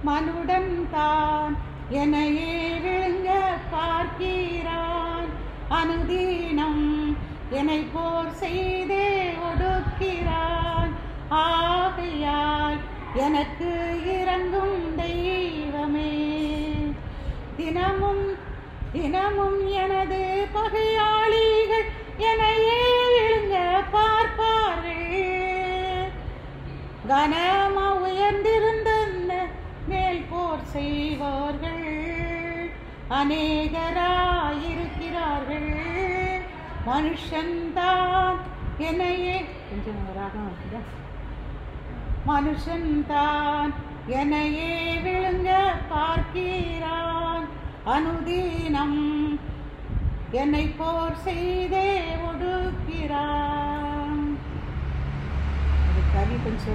மனுடன் தான் என்னையே விழுங்க பார்க்கிறான் அனுதீனம் என்னை போர் செய்தே ஒடுக்கிறான் ஆகையால் எனக்கு இறங்கும் தெய்வமே தினமும் தினமும் எனது பகையாளிகள் என்னையே விழுங்க பார்ப்பார்கள் கனமா உயர்ந்திருந்த மேல் போர் செய்வார்கள் அநேகராயிருக்கிறார்கள் மனுஷன்தான் என்னையே கொஞ்சம் ராகம் இருக்குதா? மனுஷன்தான் என்னையே விழுங்க பார்க்கிறான் அனுதீனம் என்னை போர் செய்தே ஒடுக்கிறான் அது கவி கொஞ்சம்